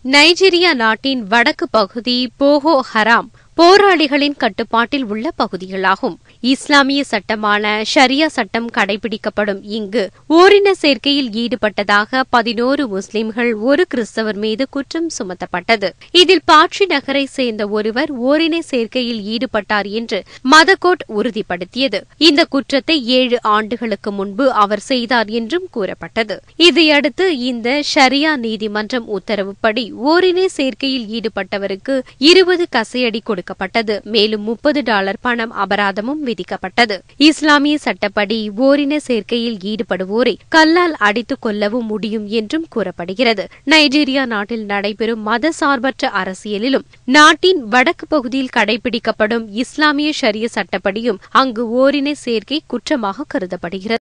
Nigeria நாட்டின் வடக்கு பகுதி போகோ ஹராம் போராளிகளின் கட்டுப்பாட்டில் உள்ள பகுதிகளாகும் இஸ்லாமிய சட்டமான ஷரியா சட்டம் கடைபிடிக்கப்படும் இங்கு ஓரின சேர்க்கையில் ஈடுபட்டதாக பதினோரு முஸ்லிம்கள் ஒரு கிறிஸ்தவர் மீது குற்றம் சுமத்தப்பட்டது இதில் பாட்சி நகரை சேர்ந்த ஒருவர் ஓரின சேர்க்கையில் ஈடுபட்டார் என்று மதகோட் உறுதிப்படுத்தியது இந்த குற்றத்தை ஏழு ஆண்டுகளுக்கு முன்பு அவர் செய்தார் என்றும் கூறப்பட்டது இதையடுத்து இந்த ஷரியா நீதிமன்றம் உத்தரவுப்படி ஓரின சேர்க்கையில் ஈடுபட்டவருக்கு இருபது கசையடி கொடுக்கப்பட்டது மேலும் முப்பது டாலர் பணம் அபராதமும் விதிக்கப்பட்டது இஸ்லாமிய சட்டப்படி ஓரின சேர்க்கையில் ஈடுபடுவோரை கல்லால் அடித்துக் கொல்லவும் முடியும் என்றும் கூறப்படுகிறது நைஜீரியா நாட்டில் நடைபெறும் மத சார்பற்ற அரசியலிலும் நாட்டின் வடக்கு பகுதியில் கடைபிடிக்கப்படும் இஸ்லாமிய ஷரிய சட்டப்படியும் அங்கு ஓரின சேர்க்கை குற்றமாக கருதப்படுகிறது